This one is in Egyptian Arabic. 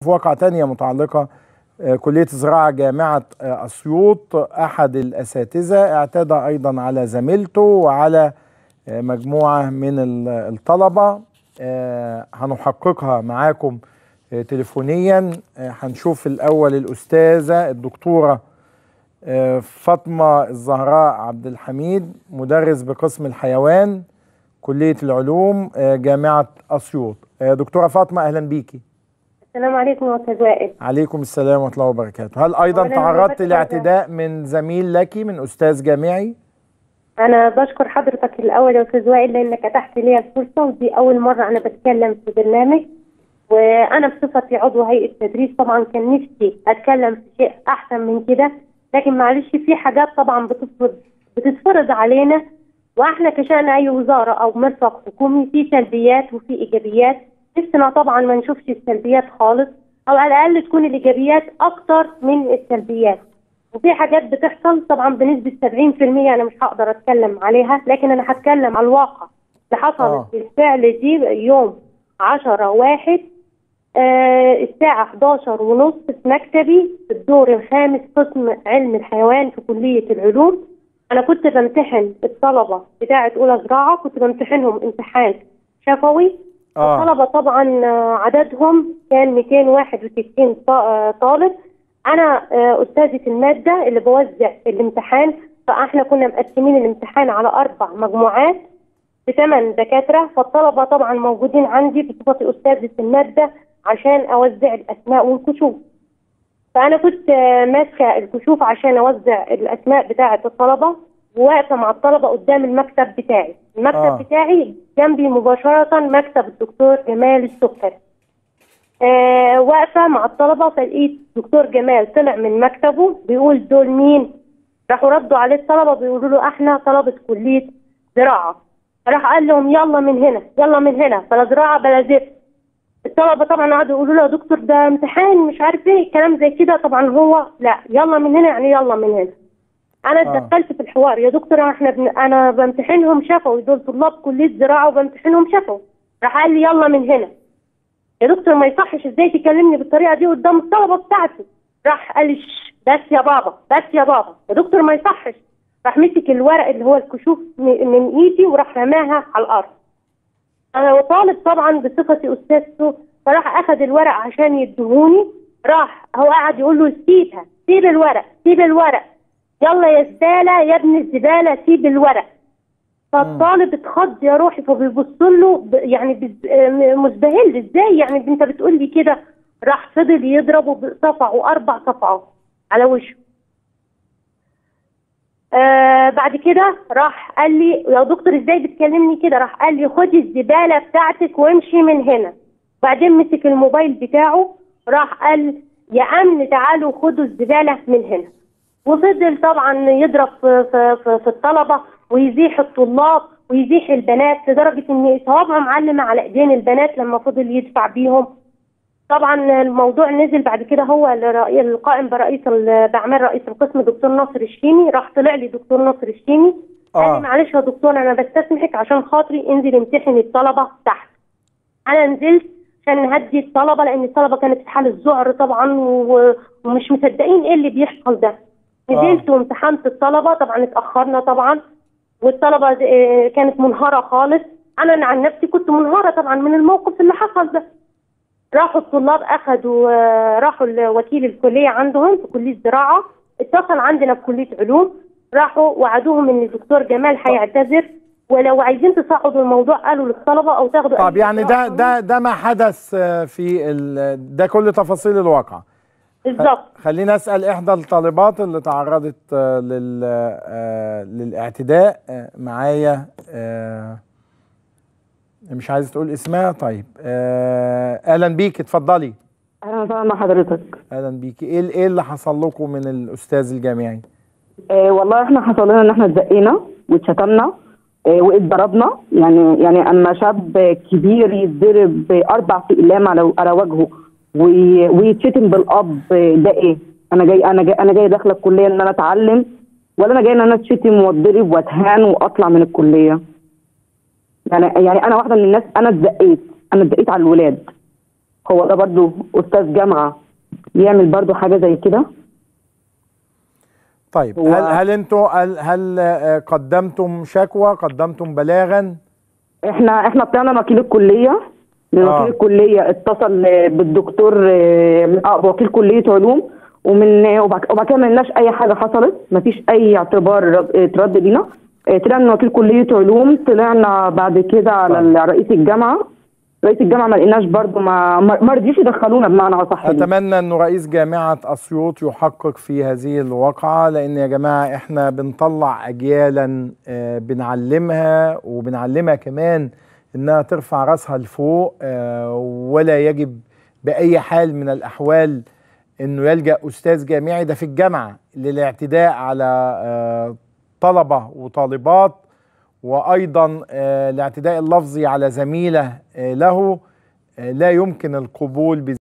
في واقعة تانية متعلقة كلية الزراعة جامعة أسيوط أحد الأساتذة اعتدى أيضا على زميلته وعلى مجموعة من الطلبة هنحققها معاكم تليفونيا هنشوف الأول الأستاذة الدكتورة فاطمة الزهراء عبد الحميد مدرس بقسم الحيوان كلية العلوم جامعة أسيوط دكتورة فاطمة أهلا بيكي السلام عليكم استاذ وائل عليكم السلام ورحمه الله وبركاته هل ايضا تعرضت لاعتداء من زميل لك من استاذ جامعي انا بشكر حضرتك الاول يا استاذ وائل لانك اتحت لي الفرصه ودي اول مره انا بتكلم في برنامج وانا بصفتي عضو هيئه تدريس طبعا كان نفسي اتكلم في شيء احسن من كده لكن معلش في حاجات طبعا بتفرض بتتفرض علينا واحنا كشان اي وزاره او مرفق حكومي في سلبيات وفي ايجابيات نفسنا طبعا ما نشوفش السلبيات خالص او على الاقل تكون الايجابيات اكتر من السلبيات وفي حاجات بتحصل طبعا بنسبه 70% انا مش هقدر اتكلم عليها لكن انا هتكلم على الواقع اللي حصلت آه. بالفعل دي يوم 10 واحد آه الساعة 11 ونص في مكتبي في الدور الخامس قسم علم الحيوان في كلية العلوم أنا كنت بمتحن الطلبة بتاعة أولى زراعة كنت بمتحنهم امتحان شفوي اه الطلبة طبعا آه، عددهم كان 261 ط- آه، طالب أنا آه، أستاذة المادة اللي بوزع الامتحان فإحنا كنا مقسمين الامتحان على أربع مجموعات بثمان دكاترة فالطلبة طبعا موجودين عندي بصفتي أستاذة المادة عشان أوزع الأسماء والكشوف فأنا كنت آه، ماسكة الكشوف عشان أوزع الأسماء بتاعة الطلبة وواقفة مع الطلبة قدام المكتب بتاعي المكتب آه. آه. بتاعي جنبي مباشرة مكتب الدكتور جمال السكر آه واقفة مع الطلبة فلقيت دكتور جمال طلع من مكتبه بيقول دول مين راحوا ردوا عليه الطلبة بيقولوا له احنا طلبة كلية زراعة راح قال لهم يلا من هنا يلا من هنا بلا زراعة بلا زفت الطلبة طبعا قعدوا يقولوا له يا دكتور ده امتحان مش عارف ايه كلام زي كده طبعا هو لا يلا من هنا يعني يلا من هنا انا آه. اتدخلت في الحوار يا دكتور احنا بن... انا بمتحنهم شفوي دول طلاب كليه زراعه وبمتحنهم شفوي راح قال لي يلا من هنا يا دكتور ما يصحش ازاي تكلمني بالطريقه دي قدام الطلبه بتاعتي راح قال لي "شش، بس يا بابا بس يا بابا يا دكتور ما يصحش راح مسك الورق اللي هو الكشوف م- من ايدي وراح رماها على الارض انا وطالب طبعا بصفتي استاذته فراح اخذ الورق عشان يدهوني راح هو قاعد يقول له سيبها سيب الورق سيب الورق يلا يا زباله يا ابن الزباله سيب الورق فالطالب اتخض يا روحي فبيبص له ب- يعني بز- آه، مسبهل ازاي يعني انت بتقول لي كده راح فضل يضربه بصفعه اربع صفعات على وشه آه بعد كده راح قال لي يا دكتور ازاي بتكلمني كده راح قال لي خدي الزباله بتاعتك وامشي من هنا بعدين مسك الموبايل بتاعه راح قال يا امن تعالوا خدوا الزباله من هنا وفضل طبعا يضرب في, في, في, في الطلبه ويزيح الطلاب ويزيح البنات لدرجه ان صوابعه معلمه على ايدين البنات لما فضل يدفع بيهم طبعا الموضوع نزل بعد كده هو الرئي- القائم برئيس ال- باعمال رئيس القسم دكتور ناصر الشيمي راح طلع لي دكتور ناصر الشيمي قال آه. لي معلش يا دكتور انا بستسمحك عشان خاطري انزل امتحن الطلبه تحت انا نزلت عشان نهدي الطلبه لان الطلبه كانت في حاله ذعر طبعا و- ومش مصدقين ايه اللي بيحصل ده نزلت وامتحنت الطلبه طبعا اتاخرنا طبعا والطلبه آه، كانت منهاره خالص انا عن نفسي كنت منهاره طبعا من الموقف اللي حصل ده راحوا الطلاب اخذوا آه، راحوا لوكيل الكليه عندهم في كليه زراعه اتصل عندنا في كليه علوم راحوا وعدوهم ان الدكتور جمال هيعتذر ولو عايزين تصعدوا الموضوع قالوا للطلبه او تاخدوا طب أي يعني ده إجراء ده ده ما حدث آه، في ال- ده كل تفاصيل الواقع بالظبط خلينا اسال احدى الطالبات اللي تعرضت آه، لل آه، للاعتداء آه، معايا آه، مش عايز تقول اسمها طيب آه، اهلا بيك اتفضلي اهلا وسهلا مع حضرتك اهلا بيك ايه ايه اللي حصل لكم من الاستاذ الجامعي آه والله احنا حصل لنا ان احنا اتزقينا واتشتمنا آه واتضربنا يعني يعني اما شاب كبير يتضرب اربع اقلام على على وجهه وي- ويتشتم بالاب آه، ده ايه؟ انا جاي انا جاي انا جاي داخله الكليه ان انا اتعلم ولا انا جاي ان انا اتشتم واتضرب واتهان واطلع من الكليه يعني يعني انا واحده من الناس انا اتزقيت انا اتزقيت على الولاد هو ده برضو استاذ جامعه يعمل برضو حاجه زي كده طيب هو- هل هل انتوا هل, هل آه، قدمتم شكوى قدمتم بلاغا احنا احنا طلعنا وكيل الكليه من آه. وكيل الكليه اتصل آه، بالدكتور آه، اه وكيل كليه علوم ومن آه، وبعد وبعد كده ما لناش اي حاجه حصلت ما فيش اي اعتبار رد- آه، اترد لينا آه، طلعنا من وكيل كليه علوم طلعنا بعد كده على طيب. ال- رئيس الجامعه رئيس الجامعه ما لقيناش برضو ما ما ما رضيش يدخلونا بمعنى اصح ليه. اتمنى انه رئيس جامعه اسيوط يحقق في هذه الواقعه لان يا جماعه احنا بنطلع اجيالا آه، بنعلمها وبنعلمها كمان انها ترفع راسها لفوق آه، ولا يجب باي حال من الاحوال انه يلجا استاذ جامعي ده في الجامعه للاعتداء على آه، طلبه وطالبات وايضا آه، الاعتداء اللفظي على زميله آه، له آه، لا يمكن القبول